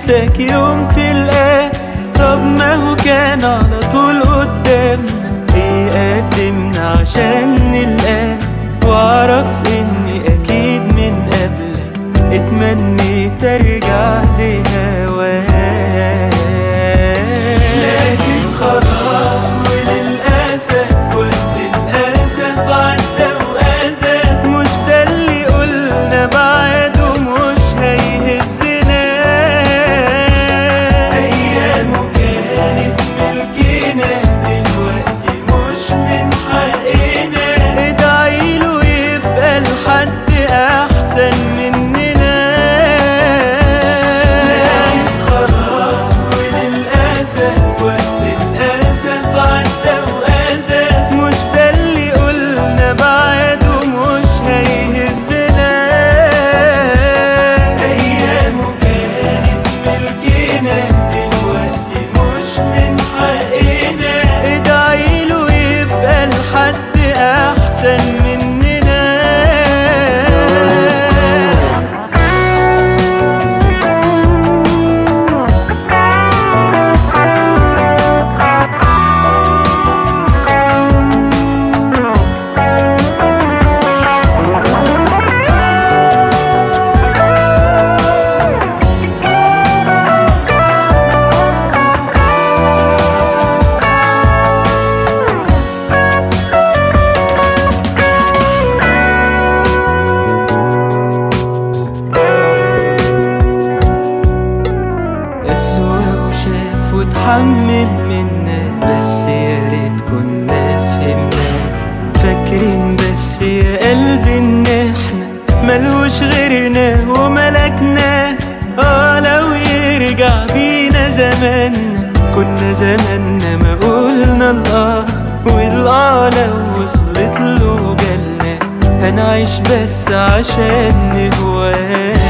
نفسك يوم تلقاه طب ما هو كان على طول قدامنا ايه قدمنا عشان نلقاه واعرف اني اكيد من قبلك اتمنيت ارجع لهواك لكن خلاص وللاسف وقت الاسف عدى واسف مش ده اللي قلنا بعده مش هيهزنا ايامه كانت ملكنا دلوقتي مش من حقنا ادعيله يبقى لحد احسن مننا لكن خلاص وللاسف وقت الاسف عدى واسف مش ده اللي قلنا بعده مش هيهزنا ايامه كانت ملكنا دلوقتي مش من حقنا ادعيله يبقى لحد احسن مننا أسوأ وشاف وتحمل منا بس يا ريت كنا فهمنا فاكرين بس يا قلبي ان احنا ملوش غيرنا وملكنا اه لو يرجع بينا زماننا كنا زماننا ما قلنا الله والله لو وصلت له جالنا هنعيش بس عشان نهواه